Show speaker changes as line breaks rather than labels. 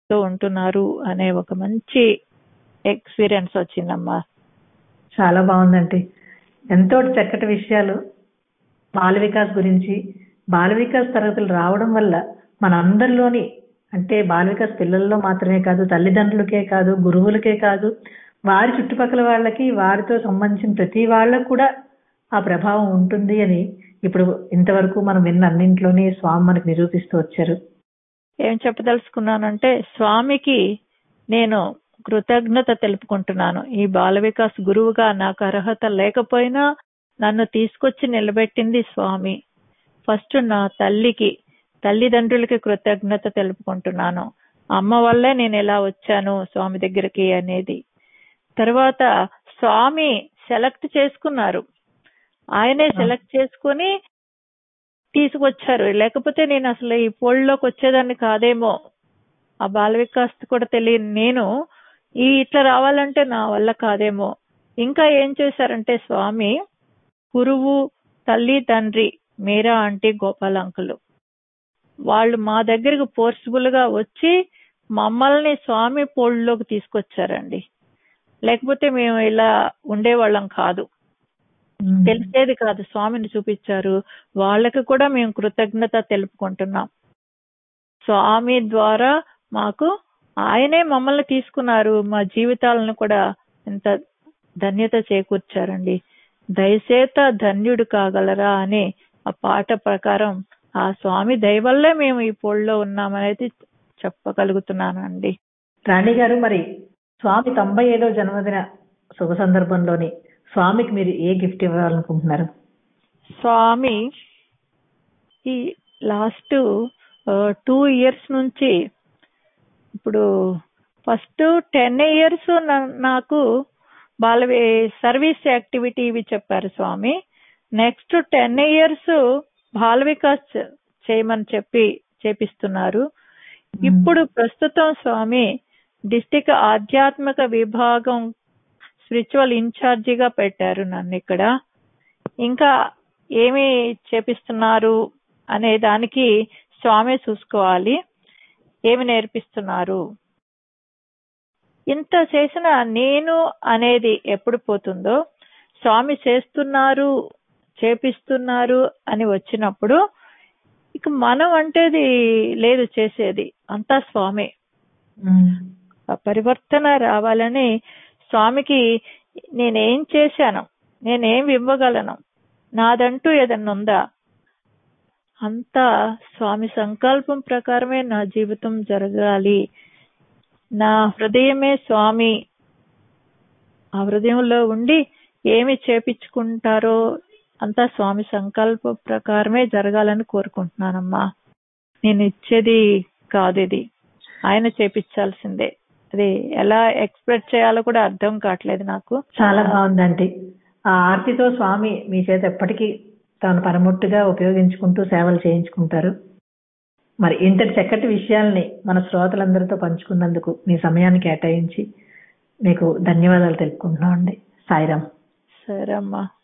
తో ఉంటున్నారు అనే ఒక మంచి ఎక్స్పీరియన్స్ వచ్చిందమ్మా
చాలా బాగుందండి ఎంతో చక్కటి విషయాలు బాల వికాస్ గురించి బాల వికాస్ తరగతులు రావడం వల్ల మన అందరిలోని అంటే బాల వికాస్ పిల్లల్లో మాత్రమే కాదు తల్లిదండ్రులకే కాదు గురువులకే కాదు వారి చుట్టుపక్కల వాళ్ళకి వారితో సంబంధించిన ప్రతి వాళ్ళకు కూడా ఆ ప్రభావం ఉంటుంది అని ఇప్పుడు ఇంతవరకు మనం విన్న అన్నింట్లోనే స్వామి మనకు నిరూపిస్తూ వచ్చారు
ఏం చెప్పదలుచుకున్నానంటే స్వామికి నేను కృతజ్ఞత తెలుపుకుంటున్నాను ఈ బాల వికాస్ గురువుగా నాకు అర్హత లేకపోయినా నన్ను తీసుకొచ్చి నిలబెట్టింది స్వామి ఫస్ట్ నా తల్లికి తల్లిదండ్రులకి కృతజ్ఞత తెలుపుకుంటున్నాను అమ్మ వల్లే నేను ఎలా వచ్చాను స్వామి దగ్గరికి అనేది తర్వాత స్వామి సెలెక్ట్ చేసుకున్నారు ఆయనే సెలెక్ట్ చేసుకుని తీసుకొచ్చారు లేకపోతే నేను అసలు ఈ పోల్లోకి వచ్చేదాన్ని కాదేమో ఆ బాల వికాస్ కూడా తెలియని నేను ఈ ఇట్లా రావాలంటే నా వల్ల కాదేమో ఇంకా ఏం చేశారంటే స్వామి గురువు తల్లి తండ్రి మీరా ఆంటీ గోపాల్ అంకులు వాళ్ళు మా దగ్గరకు ఫోర్స్ఫుల్ గా వచ్చి మమ్మల్ని స్వామి పోల్లోకి తీసుకొచ్చారండి లేకపోతే మేము ఇలా ఉండేవాళ్ళం కాదు తెలిసేది కాదు స్వామిని చూపించారు వాళ్ళకి కూడా మేము కృతజ్ఞత తెలుపుకుంటున్నాం స్వామి ద్వారా మాకు ఆయనే మమ్మల్ని తీసుకున్నారు మా జీవితాలను కూడా ఎంత ధన్యత చేకూర్చారండి దయచేత ధన్యుడు కాగలరా అని ఆ పాట ప్రకారం ఆ స్వామి దయ వల్లే మేము ఈ పోల్లో ఉన్నామనేది చెప్పగలుగుతున్నానండి
రాణి గారు మరి స్వామి తొంభై ఐదో జన్మదిన శుభ సందర్భంలోని స్వామికి మీరు ఏ గిఫ్ట్ ఇవ్వాలనుకుంటున్నారు
స్వామి ఈ లాస్ట్ టూ ఇయర్స్ నుంచి ఇప్పుడు ఫస్ట్ టెన్ ఇయర్స్ నాకు బాల సర్వీస్ యాక్టివిటీ ఇవి చెప్పారు Swami next ten years Bala Vikas చేయమని చెప్పి చేపిస్తున్నారు ఇప్పుడు ప్రస్తుతం స్వామి డిస్టిక్ ఆధ్యాత్మిక విభాగం స్పిరిచువల్ ఇన్ఛార్జిగా పెట్టారు నన్ను ఇక్కడ ఇంకా ఏమి చేపిస్తున్నారు అనే దానికి స్వామి చూసుకోవాలి ఏమి నేర్పిస్తున్నారు ఇంత చేసిన నేను అనేది ఎప్పుడు పోతుందో స్వామి చేస్తున్నారు చేపిస్తున్నారు అని వచ్చినప్పుడు ఇక మనం అంటేది లేదు చేసేది అంతా స్వామి ఆ పరివర్తన రావాలని స్వామికి నేనేం చేశాను నేనేం ఇవ్వగలను నాదంటూ ఏదన్నా ఉందా అంతా స్వామి సంకల్పం ప్రకారమే నా జీవితం జరగాలి నా హృదయమే స్వామి ఆ హృదయంలో ఉండి ఏమి చేపించుకుంటారో అంతా స్వామి సంకల్ప ప్రకారమే జరగాలని కోరుకుంటున్నానమ్మా నేను ఇచ్చేది కాదు ఇది ఆయన చేపించాల్సిందే అది ఎలా ఎక్స్ప్రెస్ చేయాలో కూడా అర్థం కావట్లేదు నాకు
చాలా బాగుందండి ఆ ఆర్తితో స్వామి మీ చేత ఎప్పటికీ తాను పరముట్టుగా ఉపయోగించుకుంటూ సేవలు చేయించుకుంటారు మరి ఇంతటి చక్కటి విషయాల్ని మన శ్రోతలందరితో పంచుకున్నందుకు మీ సమయాన్ని కేటాయించి మీకు ధన్యవాదాలు తెలుపుకుంటున్నామండి సాయిరామ్
సరే అమ్మా